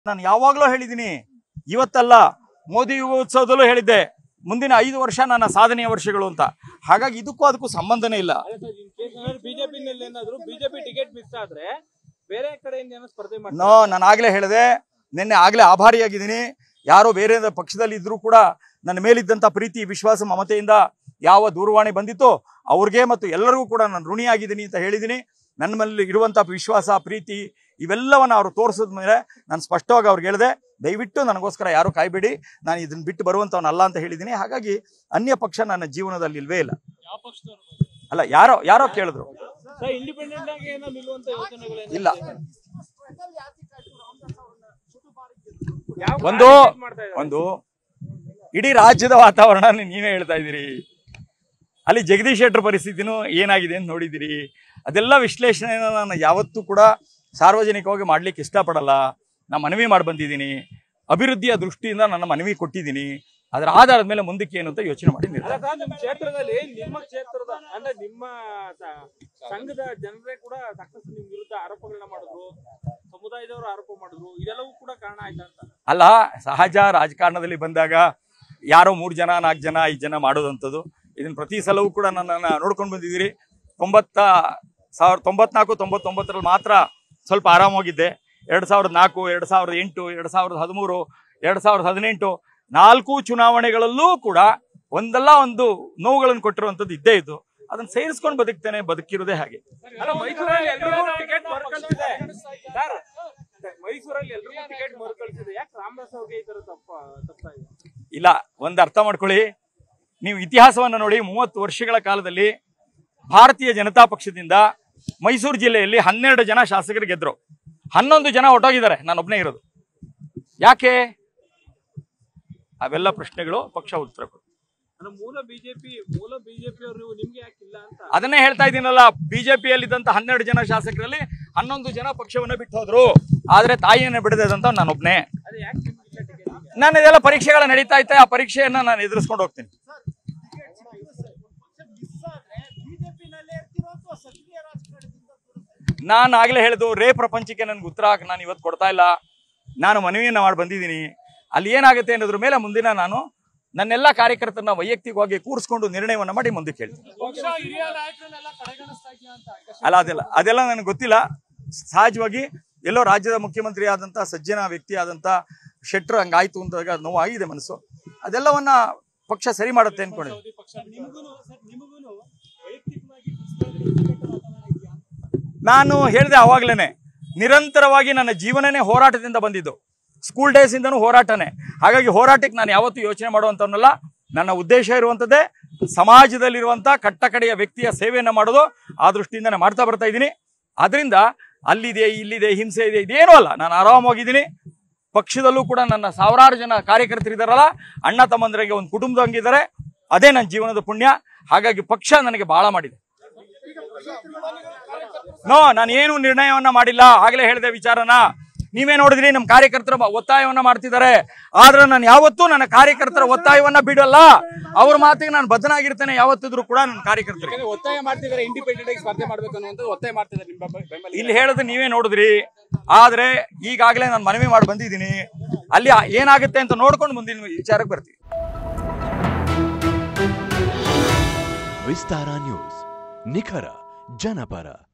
ನಾನು ಯಾವಾಗಲೂ ಹೇಳಿದ್ದೀನಿ ಇವತ್ತಲ್ಲ ಮೋದಿ ಯುಗೋತ್ಸವದಲ್ಲೂ ಹೇಳಿದ್ದೆ ಮುಂದಿನ ಐದು ವರ್ಷ ನನ್ನ ಸಾಧನೆಯ ವರ್ಷಗಳು ಅಂತ ಹಾಗಾಗಿ ಇದಕ್ಕೂ ಅದಕ್ಕೂ ಸಂಬಂಧನೇ ಇಲ್ಲ ಅಲ್ಲ ಸರ್ ಇನ್ ಕೇಸ್ ಏನಾದ್ರು ಬಿಜೆಪಿನಲ್ಲಿ ಏನಾದ್ರು ಬಿಜೆಪಿ ಟಿಕೆಟ್ ಮಿಸ್ ಆದ್ರೆ ಬೇರೆ ಕಡೆಯಿಂದ ಏನೋ ಸ್ಪರ್ಧೆ ನೋ ಮಾಡ್ತಾರೆ ನಾನು ಆಗ್ಲೇ ಹೇಳಿದೆ ನಿನ್ನೆ ಆಗ್ಲೇ ಆಭಾರಿಯಾಗಿದ್ದೀನಿ ಯಾರೋ ಬೇರೆ ಪಕ್ಷದಲ್ಲಿ ಇದ್ರೂ ಕೂಡ ನನ್ನ ಮೇಲಿದ್ದಂಥ ಪ್ರೀತಿ ವಿಶ್ವಾಸ ಮಮತೆಯಿಂದ ಯಾವ ದೂರವಾಣಿ ಬಂದಿತ್ತೋ ಅವ್ರಿಗೆ ಮತ್ತು ಎಲ್ಲರಿಗೂ ಕೂಡ ನಾನು ಋಣಿಯಾಗಿದ್ದೀನಿ ಅಂತ ಹೇಳಿದ್ದೀನಿ ನನ್ನ ಮೇಲೆ ಇರುವಂಥ ವಿಶ್ವಾಸ ಪ್ರೀತಿ ಇವೆಲ್ಲವನ್ನ ಅವರು ತೋರಿಸಿದ ಮೇಲೆ ನಾನು ಸ್ಪಷ್ಟವಾಗಿ ಅವ್ರಿಗೆ ಹೇಳಿದೆ ದಯವಿಟ್ಟು ನನಗೋಸ್ಕರ ಯಾರು ಕಾಯ್ಬೇಡಿ ನಾನು ಇದನ್ನ ಬಿಟ್ಟು ಬರುವಂಥವನಲ್ಲ ಅಂತ ಹೇಳಿದ್ದೀನಿ ಹಾಗಾಗಿ ಅನ್ಯ ಪಕ್ಷ ನನ್ನ ಜೀವನದಲ್ಲಿ ಇಲ್ವೇ ಇಲ್ಲ ಅಲ್ಲ ಯಾರೋ ಯಾರೋ ಕೇಳಿದ್ರು ಸರ್ ಇಂಡಿಪೆಂಡೆಂಟ್ ಆಗಿ ಏನೋ ನಿಲ್ಲುವಂತ ಯೋಚನೆಗಳು ಇಲ್ಲ ಯಾವ ಒಂದು target ಮಾಡ್ತಾ ಇದ್ದಾರೆ? ಒಂದು ಇಡೀ ರಾಜ್ಯದ ವಾತಾವರಣ ನೀವೇ ಹೇಳ್ತಾ ಇದ್ದೀರಿ ಅಲ್ಲಿ ಜಗದೀಶ್ ಶೆಟ್ಟರ್ ಪರಿಸ್ಥಿತಿನೂ ಏನಾಗಿದೆ ಅಂತ ನೋಡಿದ್ದೀರಿ ಅದೆಲ್ಲ ವಿಶ್ಲೇಷಣೆನ ನಾನು ಯಾವತ್ತೂ ಕೂಡ ಸಾರ್ವಜನಿಕವಾಗಿ ಮಾಡ್ಲಿಕ್ಕೆ ಇಷ್ಟಪಡಲ್ಲ ನಾನು ಮನವಿ ಮಾಡಿ ಬಂದಿದ್ದೀನಿ ಅಭಿವೃದ್ಧಿಯ ದೃಷ್ಟಿಯಿಂದ ನನ್ನ ಮನವಿ ಕೊಟ್ಟಿದ್ದೀನಿ ಅದರ ಆಧಾರದ ಮೇಲೆ ಮುಂದಕ್ಕೆ ಏನು ಅಂತ ಯೋಚನೆ ಮಾಡಿ ಅಲ್ಲ ನಿರ್ಧಾರ ಸರ್ ನಿಮ್ಮ ಕ್ಷೇತ್ರದಲ್ಲಿ ನಿಮ್ಮ ಕ್ಷೇತ್ರದ ಅಂದ್ರೆ ನಿಮ್ಮ ಸ- ಸಂಘದ ಜನರೇ ಕೂಡ ಸಾಕಷ್ಟು ನಿಮ್ ವಿರುದ್ಧ ಆರೋಪಗಳನ್ನ ಮಾಡಿದ್ರು ಸಮುದಾಯದವರು ಆರೋಪ ಮಾಡಿದ್ರು ಇದೆಲ್ಲವೂ ಕೂಡ ಕಾರಣ ಆಯ್ತಾ ಅಂತ ಅಲ್ಲ ಸಹಜ ರಾಜಕಾರಣದಲ್ಲಿ ಬಂದಾಗ ಯಾರೋ ಮೂರು ಜನ ನಾಲ್ಕು ಜನ ಐದು ಜನ ಮಾಡೋದಂಥದ್ದು ಇದನ್ನ ಪ್ರತಿ ಸಲವೂ ಕೂಡ ನನ್ನನ್ನು ನೋಡ್ಕೊಂಡು ಬಂದಿದ್ದೀರಿ ತೊಂಬತ್ತ ಸಾವಿರದ ತೊಂಬತ್ನಾಲ್ಕು ತೊಂಬತ್ತೊಂಬತ್ತರಲ್ಲಿ ಮಾತ್ರ ಸ್ವಲ್ಪ ಆರಾಮಾಗಿದ್ದೆ ಎರಡು ಸಾವಿರದ ನಾಲ್ಕು ಎರಡು ಸಾವಿರದ ಎಂಟು ಎರಡು ಸಾವಿರದ ಹದಿಮೂರು ಎರಡು ಸಾವಿರದ ಹದಿನೆಂಟು ನಾಲ್ಕು ಚುನಾವಣೆಗಳಲ್ಲೂ ಕೂಡ ಒಂದಲ್ಲ ಒಂದು ನೋವುಗಳನ್ನು ಕೊಟ್ಟಿರುವಂಥದ್ದು ಇದ್ದೇ ಇದ್ದು ಅದನ್ನ ಸೇರಿಸ್ಕೊಂಡು ಬದುಕ್ತೇನೆ ಬದುಕಿರೋದೇ ಹಾಗೆ ಅಲ್ಲ ಮೈಸೂರಲ್ಲಿ ಎಲ್ರಿಗೂ ಟಿಕೆಟ್ ಮರುಕಳಿಸಿದೆ ಸರ್ ಮೈಸೂರಲ್ಲಿ ಎಲ್ರಿಗೂ ಟಿಕೆಟ್ ಮರುಕಳಿಸಿದೆ ಯಾಕೆ ರಾಮದಾಸ್ ಅವ್ರಿಗೆ ಈ ತರ ತಪ್ಪ ತಪ್ಪ ಇದೆ ಇಲ್ಲ ಒಂದು ಅರ್ಥ ಮಾಡ್ಕೊಳ್ಳಿ ನೀವು ಇತಿಹಾಸವನ್ನು ನೋಡಿ ಮೂವತ್ತು ವರ್ಷಗಳ ಕಾಲದಲ್ಲಿ ಭಾರತೀಯ ಜನತಾ ಪಕ್ಷದಿಂದ ಮೈಸೂರು ಜಿಲ್ಲೆಯಲ್ಲಿ ಹನ್ನೆರಡು ಜನ ಶಾಸಕರು ಗೆದ್ರು ಹನ್ನೊಂದು ಜನ ಹೊಟ್ಟೋಗಿದ್ದಾರೆ ನಾನೊಬ್ಬನೇ ಇರೋದು ಯಾಕೆ ಅವೆಲ್ಲ ಪ್ರಶ್ನೆಗಳು ಪಕ್ಷ ಉತ್ತರ ಕೊಡು ಅಂದ್ರೆ ಮೂಲ ಬಿಜೆಪಿ ಮೂಲ ಬಿಜೆಪಿ ಅವರು ನೀವು ನಿಮ್ಗೆ ಯಾಕಿಲ್ಲ ಅಂತ ಅದನ್ನೇ ಹೇಳ್ತಾ ಇದ್ದೀನಲ್ಲ ಬಿಜೆಪಿಯಲ್ಲಿದ್ದಂಥ ಹನ್ನೆರಡು ಜನ ಶಾಸಕರಲ್ಲಿ ಹನ್ನೊಂದು ಜನ ಪಕ್ಷವನ್ನ ಬಿಟ್ಟು ಹೋದ್ರು ಆದ್ರೆ ತಾಯಿಯನ್ನ ಬಿಡದಂತ ನಾನೊಬ್ನೇ ಅದೇ ಯಾಕೆ ನಿಮ್ಗಿಲ್ಲ ಟಿಕೆಟ್ ನಾನು ಇದೆಲ್ಲ ಪರೀಕ್ಷೆಗಳ ನಡೀತಾ ಐತೆ ಆ ಪರೀಕ್ಷೆಯನ್ನ ನಾನು ಎದುರಿಸ್ಕೊಂಡು ಹೋಗ್ತೀನಿ ನಾನು ಆಗ್ಲೇ ಹೇಳಿದ್ದು ರೇ ಪ್ರಪಂಚಕ್ಕೆ ನನ್ಗೆ ಉತ್ತರ ನಾನು ಇವತ್ತು ಕೊಡ್ತಾ ಇಲ್ಲ ನಾನು ಮನವಿಯನ್ನ ಮಾಡಿ ಬಂದಿದ್ದೀನಿ ಅಲ್ಲಿ ಏನಾಗುತ್ತೆ ಅನ್ನೋದ್ರ ಮೇಲೆ ಮುಂದಿನ ನಾನು ನನ್ನೆಲ್ಲ ಕಾರ್ಯಕರ್ತರನ್ನ ವೈಯಕ್ತಿಕವಾಗಿ ಕೂರಿಸ್ಕೊಂಡು ನಿರ್ಣಯವನ್ನ ಮಾಡಿ ಮುಂದಕ್ಕೆ ಹೇಳ್ತೀನಿ ಅಲ್ಲ ಅದೆಲ್ಲ ಅದೆಲ್ಲ ನನಗೆ ಗೊತ್ತಿಲ್ಲ ಸಹಜವಾಗಿ ಎಲ್ಲೋ ರಾಜ್ಯದ ಮುಖ್ಯಮಂತ್ರಿ ಆದಂತ ಸಜ್ಜನ ವ್ಯಕ್ತಿ ಆದಂತ ಶೆಟ್ರ್ ಹಂಗಾಯ್ತು ಅಂದಾಗ ನೋವಾಗಿದೆ ಮನಸ್ಸು ಅದೆಲ್ಲವನ್ನ ಪಕ್ಷ ಸರಿ ಮಾಡುತ್ತೆ ಅನ್ಕೊಂಡಿದ್ದೀನಿ ನಾನು ಹೇಳಿದೆ ಅವಾಗ್ಲೇನೆ ನಿರಂತರವಾಗಿ ನನ್ನ ಜೀವನನೇ ಹೋರಾಟದಿಂದ ಬಂದಿದ್ದು ಸ್ಕೂಲ್ ಡೇಸ್ ಇಂದನೂ ಹೋರಾಟನೇ ಹಾಗಾಗಿ ಹೋರಾಟಕ್ಕೆ ನಾನು ಯಾವತ್ತೂ ಯೋಚನೆ ಮಾಡುವಂತವನ್ನಲ್ಲ ನನ್ನ ಉದ್ದೇಶ ಇರುವಂಥದ್ದೇ ಸಮಾಜದಲ್ಲಿರುವಂಥ ಕಟ್ಟಕಡೆಯ ವ್ಯಕ್ತಿಯ ಸೇವೆಯನ್ನು ಮಾಡೋದು ಆ ದೃಷ್ಟಿಯಿಂದ ನಾನು ಮಾಡ್ತಾ ಬರ್ತಾ ಇದ್ದೀನಿ ಅದರಿಂದ ಅಲ್ಲಿದೆ ಇಲ್ಲಿದೆ ಹಿಂಸೆ ಇದೆ ಇದೇನೂ ಅಲ್ಲ ನಾನು ಆರಾಮಾಗಿದ್ದೀನಿ ಪಕ್ಷದಲ್ಲೂ ಕೂಡ ನನ್ನ ಸಾವಿರಾರು ಜನ ಕಾರ್ಯಕರ್ತರಿದ್ದಾರಲ್ಲ ಅಣ್ಣ ತಮ್ಮಂದರಿಗೆ ಒಂದು ಕುಟುಂಬದಂಗಿದ್ದಾರೆ ಅದೇ ನನ್ನ ಜೀವನದ ಪುಣ್ಯ ಹಾಗಾಗಿ ಪಕ್ಷ ನನಗೆ ಬಹಳ ಮಾಡಿದೆ ನೋ ನಾನು ಏನು ನಿರ್ಣಯವನ್ನ ಮಾಡಿಲ್ಲ ಆಗ್ಲೇ ಹೇಳಿದೆ ವಿಚಾರನ ನೀವೇ ನೋಡಿದ್ರಿ ನಮ್ಮ ಕಾರ್ಯಕರ್ತರ ಬ- ಒತ್ತಾಯವನ್ನ ಮಾಡ್ತಿದ್ದಾರೆ ಆದ್ರೆ ನಾನು ಯಾವತ್ತೂ ನನ್ನ ಕಾರ್ಯಕರ್ತರ ಒತ್ತಾಯವನ್ನ ಬಿಡಲ್ಲ ಅವ್ರ ಮಾತಿಗೆ ನಾನು ಬದ್ಧನಾಗಿರ್ತೇನೆ ಯಾವತ್ತಿದ್ರು ಕೂಡ ನನ್ನ ಕಾರ್ಯಕರ್ತರಿಗೆ ಯಾಕಂದ್ರೆ ಒತ್ತಾಯ ಮಾಡ್ತಿದ್ದಾರೆ ಇಂಡಿಪೆಂಡೆಂಟ್ ಆಗಿ ಸ್ಪರ್ಧೆ ಮಾಡ್ಬೇಕು ಅನ್ನುವಂಥದ್ದು ಒತ್ತಾಯ ಮಾಡ್ತಿದ್ದಾರೆ ನಿಮ್ಮ ಬೆಂಬ- ಬೆಂಬಲಿಗರು. ಇಲ್ಲಿ ಹೇಳೋದು ನೀವೇ ನೋಡಿದ್ರಿ ಆದ್ರೆ ಈಗಾಗಲೇ ನಾನು ಮನವಿ ಮಾಡಿ ಬಂದಿದ್ದೀನಿ ಅಲ್ಲಿ ಏನಾಗುತ್ತೆ ಅಂತ ನೋಡ್ಕೊಂಡು ಮುಂದಿನ ವಿಚಾರಕ್ಕೆ ಬರ್ತೀವಿ ವಿಸ್ತಾರ ನ್ಯೂಸ್ ನಿಖರ ಜನಪರ